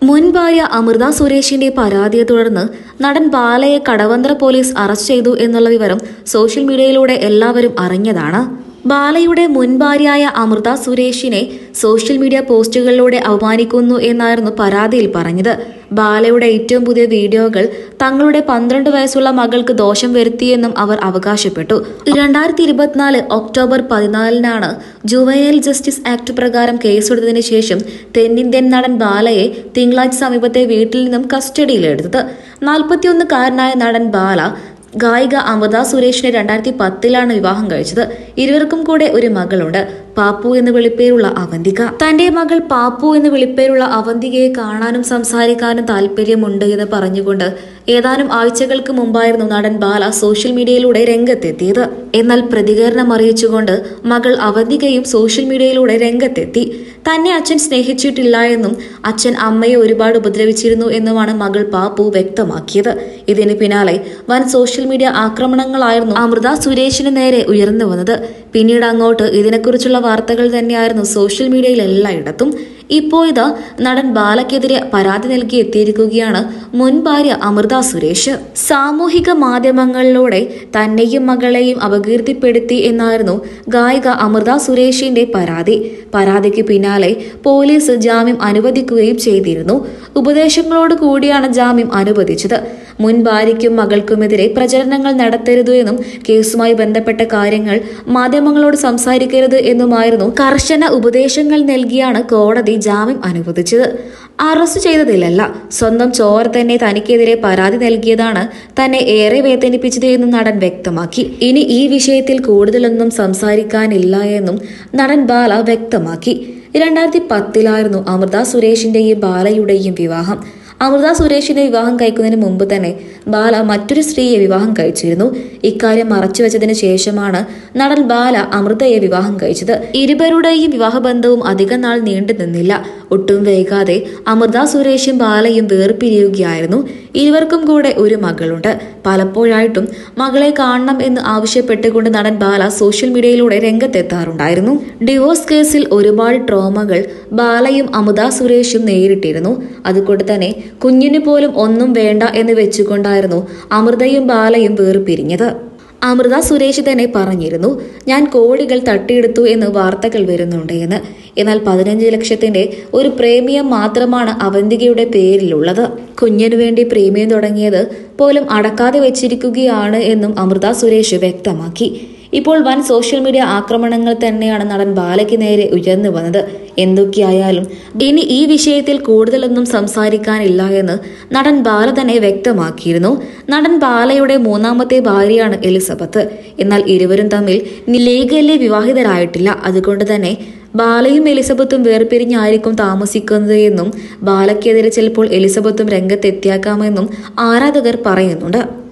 മുൻ ഭാര്യ അമൃത സുരേഷിന്റെ പരാതിയെ തുടർന്ന് നടൻ ബാലയെ കടവന്ത്ര പോലീസ് അറസ്റ്റ് ചെയ്തു എന്നുള്ള വിവരം സോഷ്യൽ മീഡിയയിലൂടെ എല്ലാവരും അറിഞ്ഞതാണ് ബാലയുടെ മുൻ ഭാര്യയായ അമൃത സുരേഷിനെ സോഷ്യൽ മീഡിയ പോസ്റ്റുകളിലൂടെ അവമാനിക്കുന്നു എന്നായിരുന്നു പരാതിയിൽ പറഞ്ഞത് ബാലയുടെ ഏറ്റവും പുതിയ വീഡിയോകൾ തങ്ങളുടെ പന്ത്രണ്ട് വയസ്സുള്ള മകൾക്ക് ദോഷം വരുത്തിയെന്നും അവർ അവകാശപ്പെട്ടു രണ്ടായിരത്തി ഇരുപത്തിനാല് ഒക്ടോബർ പതിനാലിനാണ് ജുവനൈൽ ജസ്റ്റിസ് ആക്ട് പ്രകാരം കേസെടുത്തതിനു ശേഷം തെന്നിന്ത്യൻ നടൻ ബാലയെ തിങ്കളാഴ്ച സമീപത്തെ വീട്ടിൽ നിന്നും കസ്റ്റഡിയിലെടുത്തത് നാൽപ്പത്തിയൊന്നുകാരനായ നടൻ ബാല ഗായിക അമൃത സുരേഷിനെ രണ്ടായിരത്തി പത്തിലാണ് വിവാഹം കഴിച്ചത് ഇരുവർക്കും കൂടെ ഒരു മകളുണ്ട് പാപ്പു എന്ന് വിളിപ്പേരുള്ള അവന്തിക തന്റെ മകൾ പാപ്പു എന്ന് വിളിപ്പേരുള്ള അവന്തികയെ കാണാനും സംസാരിക്കാനും താല്പര്യമുണ്ട് എന്ന് പറഞ്ഞുകൊണ്ട് ഏതാനും ആഴ്ചകൾക്ക് മുമ്പായിരുന്നു നടൻ ബാല സോഷ്യൽ മീഡിയയിലൂടെ രംഗത്തെത്തിയത് എന്നാൽ പ്രതികരണം അറിയിച്ചുകൊണ്ട് മകൾ അവന്തികയും സോഷ്യൽ മീഡിയയിലൂടെ രംഗത്തെത്തി തന്നെ അച്ഛൻ സ്നേഹിച്ചിട്ടില്ല എന്നും അച്ഛൻ അമ്മയെ ഒരുപാട് ഉപദ്രവിച്ചിരുന്നു എന്നുമാണ് മകൾ പാപ്പു വ്യക്തമാക്കിയത് ഇതിന് പിന്നാലെ വൻ സോഷ്യൽ മീഡിയ ആക്രമണങ്ങളായിരുന്നു അമൃത സുരേഷിന് നേരെ ഉയർന്നു വന്നത് പിന്നീട് അങ്ങോട്ട് ഇതിനെക്കുറിച്ചുള്ള വാർത്തകൾ തന്നെയായിരുന്നു സോഷ്യൽ മീഡിയയിൽ എല്ലായിടത്തും ഇപ്പോൾ ഇതാ നടൻ ബാലയ്ക്കെതിരെ പരാതി നൽകി എത്തിയിരിക്കുകയാണ് മുൻ ഭാര്യ അമൃത സുരേഷ് സാമൂഹിക മാധ്യമങ്ങളിലൂടെ തന്നെയും മകളെയും അപകീർത്തിപ്പെടുത്തി എന്നായിരുന്നു ഗായിക അമൃത സുരേഷിന്റെ പരാതി പരാതിക്ക് പിന്നാലെ പോലീസ് ജാമ്യം അനുവദിക്കുകയും ചെയ്തിരുന്നു ഉപദേശങ്ങളോട് കൂടിയാണ് ജാമ്യം അനുവദിച്ചത് മുൻ ഭാര്യയ്ക്കും മകൾക്കുമെതിരെ പ്രചരണങ്ങൾ നടത്തരുത് എന്നും കേസുമായി ബന്ധപ്പെട്ട കാര്യങ്ങൾ മാധ്യമങ്ങളോട് സംസാരിക്കരുത് എന്നുമായിരുന്നു കർശന ഉപദേശങ്ങൾ നൽകിയാണ് കോടതി ജാമ്യം അനുവദിച്ചത് അറസ്റ്റ് ചെയ്തതിലല്ല സ്വന്തം ചോർ തന്നെ തനിക്കെതിരെ പരാതി നൽകിയതാണ് തന്നെ ഏറെ വേദനിപ്പിച്ചത് എന്നും നടൻ വ്യക്തമാക്കി ഇനി ഈ വിഷയത്തിൽ കൂടുതലൊന്നും സംസാരിക്കാനില്ല എന്നും നടൻ ബാല വ്യക്തമാക്കി രണ്ടായിരത്തി പത്തിലായിരുന്നു അമൃത സുരേഷിന്റെയും ബാലയുടെയും വിവാഹം അമൃത സുരേഷിനെ വിവാഹം കഴിക്കുന്നതിന് മുമ്പ് തന്നെ ബാല മറ്റൊരു സ്ത്രീയെ വിവാഹം കഴിച്ചിരുന്നു ഇക്കാര്യം മറച്ചുവെച്ചതിന് ശേഷമാണ് നടൻ ബാല അമൃതയെ വിവാഹം കഴിച്ചത് ഇരുവരുടെയും വിവാഹബന്ധവും അധിക നാൾ നീണ്ടു നിന്നില്ല ഒട്ടും വൈകാതെ അമൃത സുരേഷും ബാലയും വേർപിരിയുകയായിരുന്നു ഇരുവർക്കും കൂടെ ഒരു മകളുണ്ട് പലപ്പോഴായിട്ടും മകളെ കാണണം എന്ന് ആവശ്യപ്പെട്ടുകൊണ്ട് നടൻ ബാല സോഷ്യൽ മീഡിയയിലൂടെ രംഗത്തെത്താറുണ്ടായിരുന്നു ഡിവോഴ്സ് കേസിൽ ഒരുപാട് ട്രോമകൾ ബാലയും അമൃത സുരേഷും നേരിട്ടിരുന്നു അതുകൊണ്ട് തന്നെ കുഞ്ഞിന് പോലും ഒന്നും വേണ്ട എന്ന് വെച്ചുകൊണ്ടായിരുന്നു അമൃതയും ബാലയും വേർപിരിഞ്ഞത് അമൃത സുരേഷ് തന്നെ പറഞ്ഞിരുന്നു ഞാൻ കോടികൾ തട്ടിയെടുത്തു എന്ന് വാർത്തകൾ വരുന്നുണ്ട് എന്ന് എന്നാൽ പതിനഞ്ച് ലക്ഷത്തിന്റെ ഒരു പ്രീമിയം മാത്രമാണ് അവന്തികയുടെ പേരിലുള്ളത് കുഞ്ഞിനു വേണ്ടി പ്രീമിയം തുടങ്ങിയത് പോലും അടക്കാതെ വെച്ചിരിക്കുകയാണ് എന്നും അമൃത സുരേഷ് വ്യക്തമാക്കി ഇപ്പോൾ വൻ സോഷ്യൽ മീഡിയ ആക്രമണങ്ങൾ തന്നെയാണ് നടൻ ബാലയ്ക്ക് നേരെ ഉയർന്നു വന്നത് എന്തൊക്കെയായാലും ഇനി ഈ വിഷയത്തിൽ കൂടുതലൊന്നും സംസാരിക്കാനില്ല എന്ന് നടൻ ബാല തന്നെ വ്യക്തമാക്കിയിരുന്നു നടൻ ബാലയുടെ മൂന്നാമത്തെ ഭാര്യയാണ് എലിസബത്ത് എന്നാൽ ഇരുവരും തമ്മിൽ ലീഗലി വിവാഹിതരായിട്ടില്ല അതുകൊണ്ട് തന്നെ ബാലയും എലിസബത്തും വേർപിരിഞ്ഞായിരിക്കും താമസിക്കുന്നത് എന്നും ബാലയ്ക്കെതിരെ ചിലപ്പോൾ എലിസബത്തും രംഗത്തെത്തിയാക്കാമെന്നും ആരാധകർ പറയുന്നുണ്ട്